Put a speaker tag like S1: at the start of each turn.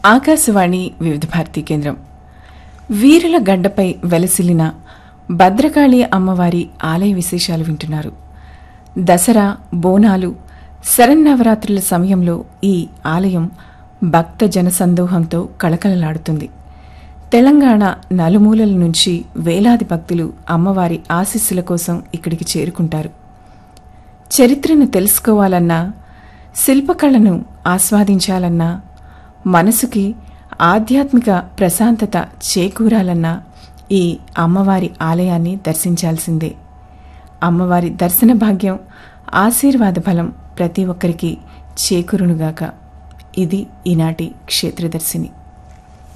S1: ఆకాశవాణి వివిధ భారతి కేంద్రం వీరుల గడ్డపై వెలసిల్లిన భద్రకాళి అమ్మవారి ఆలయ విశేషాలు వింటున్నారు దసరా బోనాలు శరన్నవరాత్రుల సమయంలో ఈ ఆలయం భక్త జనసందోహంతో కళకళలాడుతుంది తెలంగాణ నలుమూలల నుంచి వేలాది భక్తులు అమ్మవారి ఆశీస్సుల కోసం ఇక్కడికి చేరుకుంటారు చరిత్రను తెలుసుకోవాలన్నా శిల్పకళను ఆస్వాదించాలన్నా మనసుకి ఆధ్యాత్మిక ప్రశాంతత చేకూరాలన్నా ఈ అమ్మవారి ఆలయాన్ని దర్శించాల్సిందే అమ్మవారి దర్శన భాగ్యం ఆశీర్వాద ఫలం ప్రతి ఒక్కరికి చేకూరునుగాక ఇది ఈనాటి క్షేత్రదర్శిని